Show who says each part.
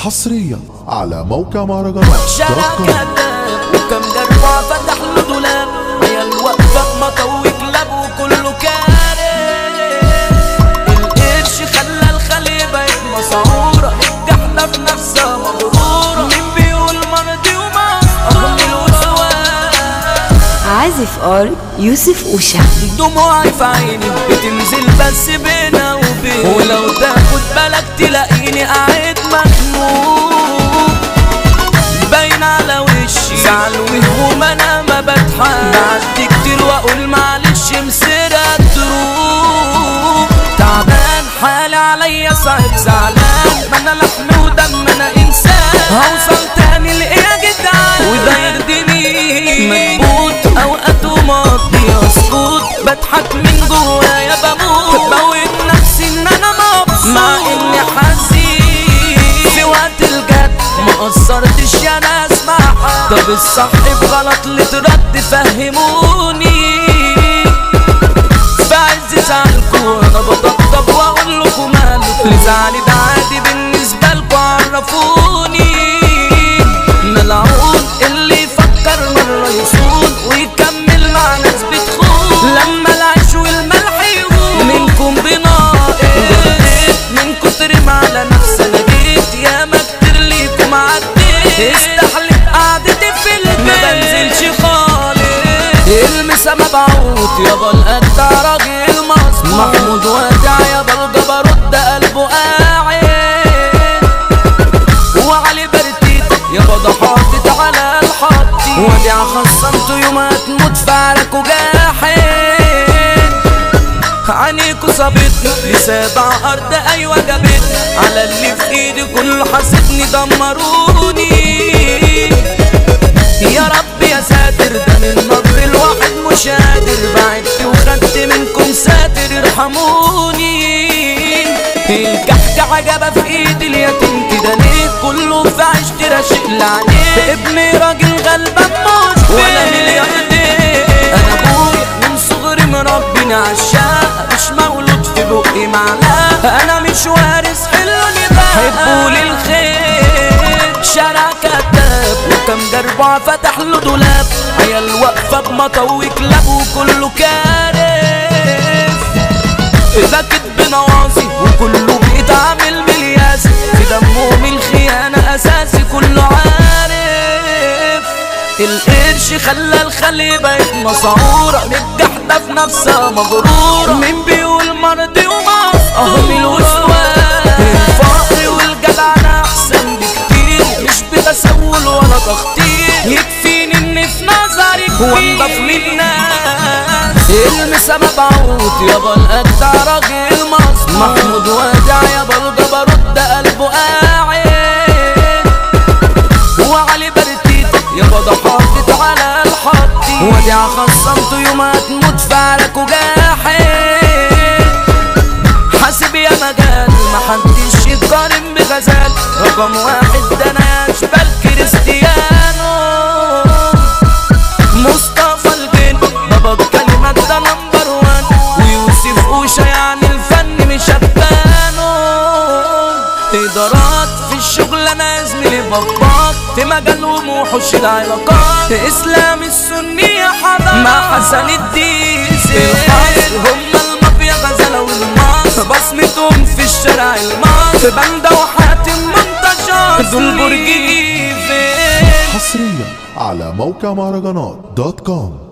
Speaker 1: حصريا على موقع مهرجانات
Speaker 2: شارع
Speaker 1: دوت كوم.
Speaker 2: كذاب وكم جربع فتح له دولاب عيال واقفة بمطوي كلاب وكله كاره القرش خلى الخلية بقت مسعورة الجحلة في نفسها مغرورة مين بيقول مرضي وما أهم الوسواس
Speaker 3: عازف ار يوسف اوشا
Speaker 2: دموعي في عيني بتنزل بس بينا وبين ولو تاخد بالك تلاقيني قاعد مخنوق باين على وشي زعل وهموم انا ما بضحك بعدي كتير واقول معلش مسيرة تروح تعبان حالي عليا صعب زعلان ما انا لحم ودم انا انسان هوصل تاني لايه يا جدعان وده يرضيني مكبوت اوقات ومقضي اسكت بضحك من جوايا بموت بوت نفسي ان انا مبسوط مع اني حزين في وقت الجد ما قصرتش يا ناس مع حد طب الصح بغلط اللي ترد فهموني في عز زعلكوا انا بطبطب واقول لكم مالكوا زعلي ده عادي بالنسبه لكوا عرفوني ملعون اللي يفكر مره يصون ويكمل مع ناس بتخون لما العيش والملح يهون منكم بناقص من كتر ما على نفسي انا جيت يا ما كتير ليكم عديت استحلف قعدتي في البيت ما بنزلش خالص المسا مبعوت يابا القدع راجل مظبوط محمود ودع يابا الجبروت ده قلبه قاعد وعلي برتيت يابا ده حاطط على الحاطي ودع خصمته يوم هتموت فعلك وجاحد عينيكوا صابتني لسابع ارض ايوه جابتني على اللي في ايدي كله حاسدني دمروني يا رب يا ساتر ده من نظر الواحد مش قادر بعدت وخدت منكم ساتر ارحموني الكحك عجبة في ايد اليتيم كده ليه كله في عشت راشق عليه ابني راجل غلبان مش ولا ملياردير انا ابويا من صغري مربيني عالشقة مش مولود في بقي معلقة انا مش وارث حلوني بقى حبوا الخير شارع كتاب وكم جربع فتح له دولاب عيال واقفة بمطوي كلاب وكله كارف إذا كدب نواصي وكله بيتعامل بالياس في دمهم الخيانة أساسي كله عارف القرش خلى الخلي بقت مسعورة متجحدة في نفسها مغرورة مين بيقول مرضي وما أهم الوسواس الفقر والجدعنة أحسن بكتير مش بتسول ولا تخطيط يكفيني إن في نظري هو انضف من الناس المسا مبعوت يابا القدع راجل مظبوط محمود ودع يابا الجبروت ده قلبه قاعد وعلي برتيت يابا ده حاطط على الحاطي ودع خصمته يوم هتموت فعلك وجاحد حاسب يا مجال محدش يتقارن بغزال رقم واحد ده انا اشبال كريستيانو مصطفى الجن بابا الكلمات ده نمبر وان ويوسف اوشا يعني الفن مش هبانه ادارات في الشغل انا زميلي باباط في مجال وموحوش العلاقات اسلام السني يا حضر مع حسن الديسي الحظ هم المافيا غزاله والماس بصمتهم في الشارع الماس باندا وحاتم منتشر دول برج ايفل
Speaker 1: حصريا على موقع مهرجانات دوت كوم